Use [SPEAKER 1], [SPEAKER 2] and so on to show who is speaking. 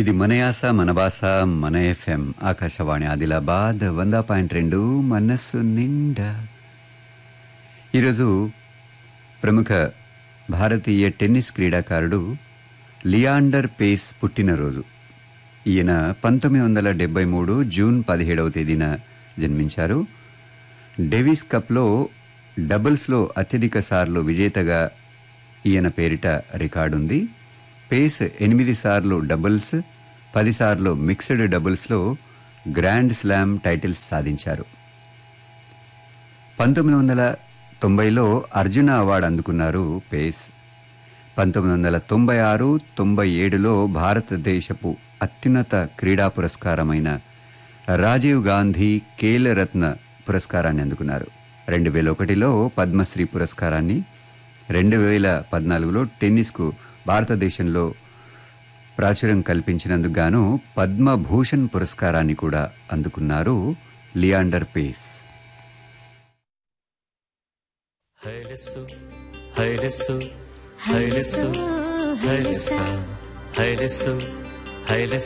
[SPEAKER 1] ఇది మన యాస మన భాష మన ఎఫ్ఎం ఆకాశవాణి ఆదిలాబాద్ వంద పాయింట్ రెండు మనస్సు నిండా ఈరోజు ప్రముఖ భారతీయ టెన్నిస్ క్రీడాకారుడు లియాండర్ పేస్ పుట్టినరోజు ఈయన పంతొమ్మిది వందల డెబ్బై మూడు జూన్ పదిహేడవ తేదీన జన్మించారు డేవిస్ కప్లో డబుల్స్లో అత్యధిక సార్లు విజేతగా ఈయన పేరిట రికార్డుంది పేస్ ఎనిమిది సార్లు డబుల్స్ పదిసార్లు మిక్స్డ్ డబుల్స్లో గ్రాండ్ స్లామ్ టైటిల్స్ సాధించారు పంతొమ్మిది వందల తొంభైలో అర్జున అవార్డు అందుకున్నారు పేస్ పంతొమ్మిది వందల తొంభై ఆరు తొంభై ఏడులో భారతదేశపు అత్యున్నత క్రీడా పురస్కారమైన రాజీవ్ గాంధీ ఖేలరత్న పురస్కారాన్ని అందుకున్నారు రెండు వేల ఒకటిలో పద్మశ్రీ పురస్కారాన్ని రెండు వేల పద్నాలుగులో టెన్నిస్కు భారతదేశంలో ప్రాచుర్యం కల్పించినందుకు గాను పద్మభూషణ్ పురస్కారాన్ని కూడా అందుకున్నారు లియాండర్ పేస్
[SPEAKER 2] హైలెస్సు హైలెస్సు హైలెస్సు హైలెస్స హైలెస్సు హైలెస్స